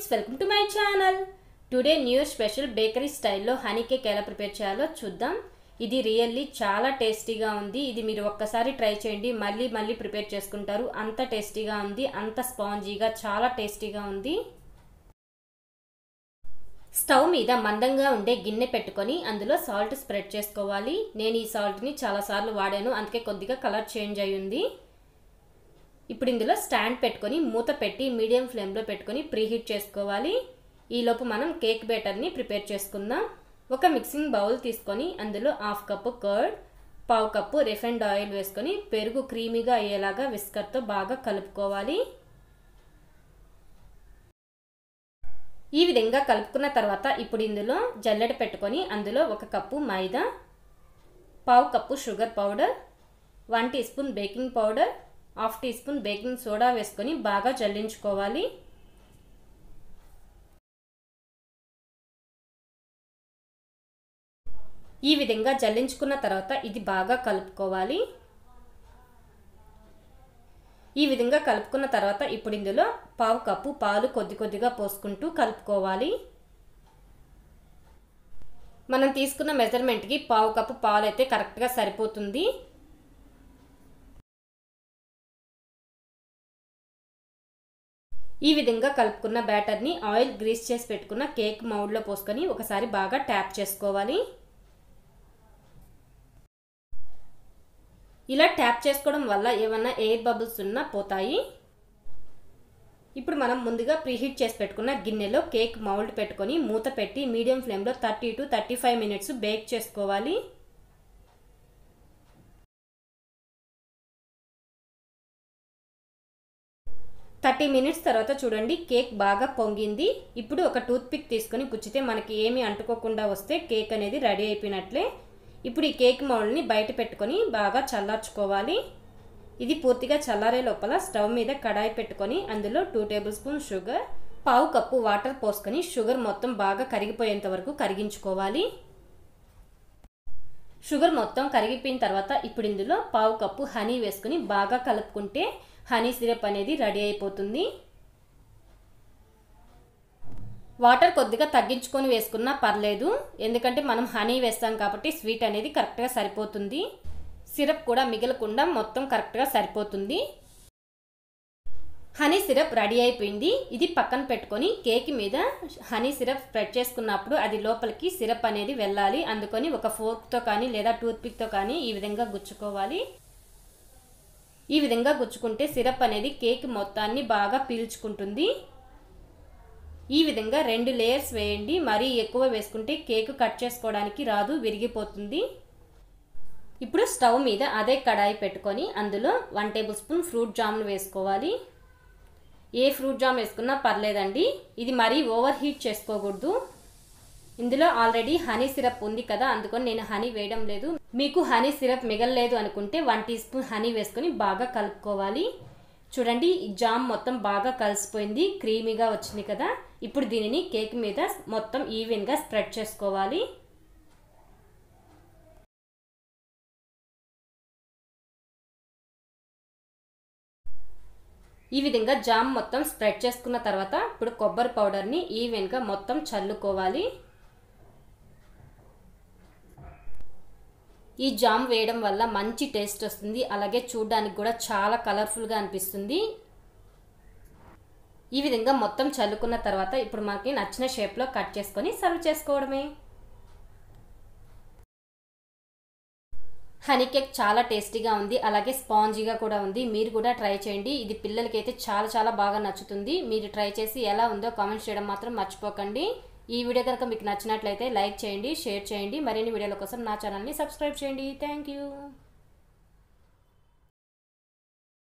friends welcome to my channel today new special bakery స్టైల్లో honey cake ఎలా prepare చేయాలో చూద్దాం ఇది రియల్లీ చాలా టేస్టీగా ఉంది ఇది మీరు ఒక్కసారి ట్రై చేయండి మళ్ళీ మళ్ళీ ప్రిపేర్ చేసుకుంటారు అంత టేస్టీగా ఉంది అంత స్పాంజీగా చాలా టేస్టీగా ఉంది స్టవ్ మీద మందంగా ఉండే గిన్నె పెట్టుకొని అందులో సాల్ట్ స్ప్రెడ్ చేసుకోవాలి నేను ఈ సాల్ట్ని చాలాసార్లు వాడాను అందుకే కొద్దిగా కలర్ చేంజ్ అయి ఉంది ఇప్పుడు ఇందులో స్టాండ్ పెట్టుకొని మూత పెట్టి మీడియం ఫ్లేమ్లో పెట్టుకొని ప్రీహీట్ చేసుకోవాలి ఈలోపు మనం కేక్ బ్యాటర్ని ప్రిపేర్ చేసుకుందాం ఒక మిక్సింగ్ బౌల్ తీసుకొని అందులో హాఫ్ కప్పు కర్డ్ పావు కప్పు రిఫైండ్ ఆయిల్ వేసుకొని పెరుగు క్రీమీగా అయ్యేలాగా విస్కర్తో బాగా కలుపుకోవాలి ఈ విధంగా కలుపుకున్న తర్వాత ఇప్పుడు ఇందులో జల్లెడ పెట్టుకొని అందులో ఒక కప్పు మైదా పావు cup sugar powder one teaspoon baking powder half teaspoon baking soda వేసుకొని బాగా జల్లించుకోవాలి ఈ విధంగా జల్లించుకున్న తర్వాత ఇది బాగా కలుపుకోవాలి ఈ విధంగా కలుపుకున్న తర్వాత ఇప్పుడు ఇందులో పావు కప్పు పాలు కొద్ది కొద్దిగా పోసుకుంటూ కలుపుకోవాలి మనం తీసుకున్న మెజర్మెంట్కి పావు కప్పు పాలు అయితే కరెక్ట్గా సరిపోతుంది ఈ విధంగా కలుపుకున్న బ్యాటర్ని ఆయిల్ గ్రీస్ చేసి పెట్టుకున్న కేక్ మౌడ్లో పోసుకొని ఒకసారి బాగా ట్యాప్ చేసుకోవాలి ఇలా ట్యాప్ చేసుకోవడం వల్ల ఏమన్నా ఎయిర్ బబుల్స్ ఉన్నా పోతాయి ఇప్పుడు మనం ముందుగా ప్రీహీట్ చేసి పెట్టుకున్న గిన్నెలో కేక్ మౌల్డ్ పెట్టుకొని మూత పెట్టి మీడియం ఫ్లేమ్లో thirty to thirty five minutes bake చేసుకోవాలి థర్టీ మినిట్స్ తర్వాత చూడండి కేక్ బాగా పొంగింది ఇప్పుడు ఒక టూత్ పిక్ తీసుకొని గుచ్చితే మనకి ఏమీ అంటుకోకుండా వస్తే కేక్ అనేది రెడీ అయిపోయినట్లే ఇప్పుడు ఈ కేక్ మౌల్డ్ని బయట పెట్టుకొని బాగా చల్లార్చుకోవాలి ఇది పూర్తిగా చల్లారే లోపల స్టవ్ మీద కడాయి పెట్టుకొని అందులో టూ టేబుల్ స్పూన్ షుగర్ పావు కప్పు వాటర్ పోసుకొని షుగర్ మొత్తం బాగా కరిగిపోయేంత వరకు కరిగించుకోవాలి షుగర్ మొత్తం కరిగిపోయిన తర్వాత ఇప్పుడు ఇందులో పావు కప్పు హనీ వేసుకుని బాగా కలుపుకుంటే హనీ సిరప్ అనేది రెడీ అయిపోతుంది వాటర్ కొద్దిగా తగ్గించుకొని వేసుకున్నా పర్లేదు ఎందుకంటే మనం హనీ వేస్తాం కాబట్టి స్వీట్ అనేది కరెక్ట్గా సరిపోతుంది సిరప్ కూడా మిగలకుండా మొత్తం కరెక్ట్గా సరిపోతుంది హనీ సిరప్ రెడీ అయిపోయింది ఇది పక్కన పెట్టుకొని కేక్ మీద హనీ సిరప్ స్ప్రెడ్ చేసుకున్నప్పుడు అది లోపలికి సిరప్ అనేది వెళ్ళాలి అందుకని ఒక ఫోర్క్తో కానీ లేదా టూత్పిక్తో కానీ ఈ విధంగా గుచ్చుకోవాలి ఈ విధంగా గుచ్చుకుంటే సిరప్ అనేది కేక్ మొత్తాన్ని బాగా పీల్చుకుంటుంది ఈ విధంగా రెండు లేయర్స్ వేయండి మరీ ఎక్కువ వేసుకుంటే కేక్ కట్ చేసుకోవడానికి రాదు విరిగిపోతుంది ఇప్పుడు స్టవ్ మీద అదే కడాయి పెట్టుకొని అందులో వన్ టేబుల్ స్పూన్ ఫ్రూట్ జామ్ను వేసుకోవాలి ఏ ఫ్రూట్ జామ్ వేసుకున్నా పర్లేదండి ఇది మరీ ఓవర్ హీట్ చేసుకోకూడదు ఇందులో ఆల్రెడీ హనీ సిరప్ ఉంది కదా అందుకని నేను హనీ వేయడం లేదు మీకు హనీ సిరప్ మిగలలేదు అనుకుంటే వన్ టీ స్పూన్ హనీ వేసుకొని బాగా కలుపుకోవాలి చూడండి ఈ జామ్ మొత్తం బాగా కలిసిపోయింది క్రీమీగా వచ్చింది కదా ఇప్పుడు దీనిని కేక్ మీద మొత్తం ఈవెన్గా స్ప్రెడ్ చేసుకోవాలి ఈ విధంగా జామ్ మొత్తం స్ప్రెడ్ చేసుకున్న తర్వాత ఇప్పుడు కొబ్బరి పౌడర్ని ఈవెన్గా మొత్తం చల్లుకోవాలి ఈ జామ్ వేయడం వల్ల మంచి టేస్ట్ వస్తుంది అలాగే చూడడానికి కూడా చాలా కలర్ఫుల్గా అనిపిస్తుంది ఈ విధంగా మొత్తం చల్లుకున్న తర్వాత ఇప్పుడు మనకి నచ్చిన షేప్లో కట్ చేసుకొని సర్వ్ చేసుకోవడమే హనీ కేక్ చాలా టేస్టీగా ఉంది అలాగే స్పాంజీగా కూడా ఉంది మీరు కూడా ట్రై చేయండి ఇది పిల్లలకి అయితే చాలా చాలా బాగా నచ్చుతుంది మీరు ట్రై చేసి ఎలా ఉందో కామెంట్స్ చేయడం మాత్రం మర్చిపోకండి ఈ వీడియో కనుక మీకు నచ్చినట్లయితే లైక్ చేయండి షేర్ చేయండి మరిన్ని వీడియోల కోసం నా ఛానల్ని సబ్స్క్రైబ్ చేయండి థ్యాంక్ యూ